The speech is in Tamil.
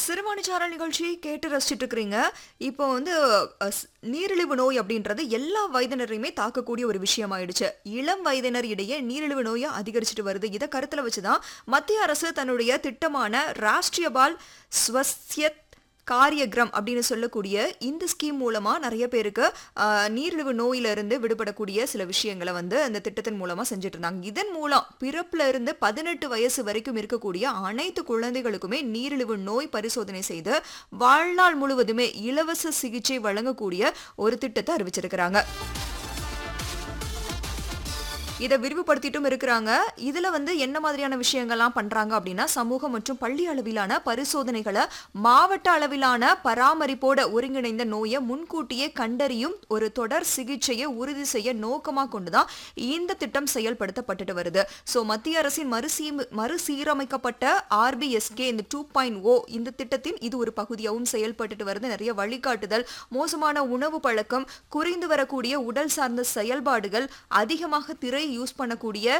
சிறுவாணிச்சாரல் நிகழ்ச்சி கேட்டு ரசிச்சுட்டு இருக்கிறீங்க இப்போ வந்து அஹ், ஸ்- நீரிழிவு நோய் அப்படின்றது எல்லா வயதினரையுமே தாக்கக்கூடிய ஒரு விஷயம் ஆயிடுச்சு இளம் வயதினர் இடையே நீரிழிவு நோயை அதிகரிச்சுட்டு வருது இதை கருத்துல வச்சுதான் மத்திய அரசு தன்னுடைய திட்டமான ராஷ்டிரிய பால் ஸ்வஸ்யத் காரியக்ரம் அப்படின்னு சொல்லக்கூடிய இந்த ஸ்கீம் மூலமா நிறைய பேருக்கு ஆஹ், நீரிழிவு நோயில இருந்து விடுபடக்கூடிய சில விஷயங்களை வந்து அந்த திட்டத்தின் மூலமா செஞ்சுட்டு இருந்தாங்க இதன் மூலம் பிறப்புல இருந்து பதினெட்டு வயசு வரைக்கும் இருக்கக்கூடிய அனைத்து குழந்தைகளுக்குமே நீரிழிவு நோய் பரிசோதனை செய்து வாழ்நாள் முழுவதுமே இலவச சிகிச்சை வழங்கக்கூடிய ஒரு திட்டத்தை அறிவிச்சிருக்கிறாங்க இதை விரிவுபடுத்திட்டும் இருக்கிறாங்க இதுல வந்து என்ன மாதிரியான விஷயங்கள்லாம் பண்றாங்க அப்படின்னா சமூக மற்றும் பள்ளி அளவிலான பரிசோதனைகளை மாவட்ட அளவிலான பராமரிப்போட ஒருங்கிணைந்த நோயை முன்கூட்டியே கண்டறியும் ஒரு தொடர் சிகிச்சையை உறுதி செய்ய நோக்கமா கொண்டுதான் இந்த திட்டம் செயல்படுத்தப்பட்டுட்டு வருது சோ மத்திய அரசின் மறுசீ மறுசீரமைக்கப்பட்ட ஆர்பிஎஸ்கே இந்த டூ பாயிண்ட் ஓ இந்த திட்டத்தின் இது ஒரு பகுதியாகவும் செயல்பட்டுட்டு வருது நிறைய வழிகாட்டுதல் மோசமான உணவு பழக்கம் குறைந்து வரக்கூடிய உடல் சார்ந்த செயல்பாடுகள் அதிகமாக திரை யூஸ் பண்ணக்கூடிய